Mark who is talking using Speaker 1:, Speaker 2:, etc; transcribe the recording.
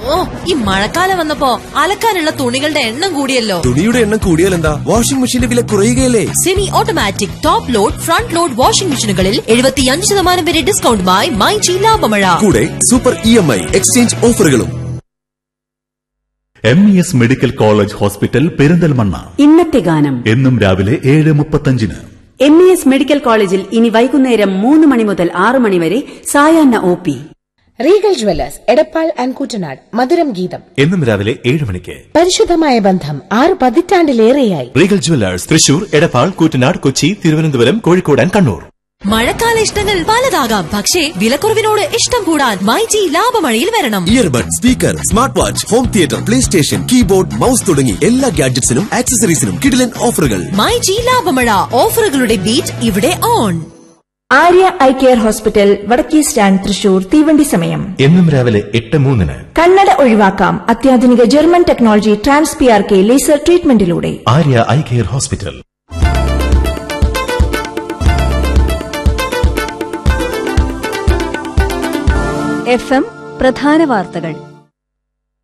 Speaker 1: ഓ ഈ മഴക്കാലം വന്നപ്പോ അലക്കാനുള്ള തുണികളുടെ എണ്ണം കൂടിയല്ലോ
Speaker 2: തുണിയുടെ എണ്ണം കൂടിയാൽ എന്താ വാഷിംഗ് മെഷീന്റെ വില കുറയുകയല്ലേ
Speaker 1: semi automatic top load front load washing മെഷീനുകളിൽ എഴുപത്തിയഞ്ച് ശതമാനം വരെ ഡിസ്കൗണ്ടുമായി മൈജി ലാഭമഴ
Speaker 2: കൂടെ super E M I exchange ഓഫറുകളും
Speaker 3: M E S medical college hospital Perinthalmanna
Speaker 4: ഇന്നത്തെ ഗാനം
Speaker 3: എന്നും രാവിലെ ഏഴ് മുപ്പത്തഞ്ചിന്
Speaker 4: എം ഇ എസ് മെഡിക്കൽ കോളേജിൽ ഇനി വൈകുന്നേരം മൂന്ന് മണി മുതൽ ആറ് മണി വരെ സായാഹ്ന O P
Speaker 5: Regal jewellers Edappal and Koottanad മധുരം ഗീതം
Speaker 6: എന്നും രാവിലെ ഏഴ് മണിക്ക്
Speaker 5: പരിശുദ്ധമായ ബന്ധം ആറ് പതിറ്റാണ്ടിലേറെയായി
Speaker 6: റീഗൽ ജ്വല്ലേഴ്സ് തൃശൂർ എടപ്പാൾ കൂറ്റനാട് കൊച്ചി തിരുവനന്തപുരം കോഴിക്കോട് ആൻഡ് കണ്ണൂർ
Speaker 1: മഴക്കാല ഇഷ്ടങ്ങൾ പലതാകാം പക്ഷേ വിലക്കുറവിനോട് ഇഷ്ടം കൂടാൻ മൈജി ലാഭമഴയിൽ വരണം
Speaker 2: earbud speaker smart watch home theatre play station keyboard mouse തുടങ്ങി എല്ലാ ഗാഡ്ജറ്റ്സിനും ആക്സസറീസിനും കിടിലൻ ഓഫറുകൾ
Speaker 1: മൈജി ലാഭമഴ ഓഫറുകളുടെ ബീറ്റ് ഇവിടെ on
Speaker 7: Arya eye care hospital വടക്കേ സ്റ്റാൻഡ് തൃശൂർ തീവണ്ടി സമയം
Speaker 6: എന്നും രാവിലെ എട്ട് മൂന്നിന്
Speaker 7: കണ്ണട ഒഴിവാക്കാം അത്യാധുനിക German technology trans P R K laser ട്രീറ്റ്മെന്റിലൂടെ
Speaker 6: Arya eye care hospital
Speaker 8: F M പ്രധാന വാർത്തകൾ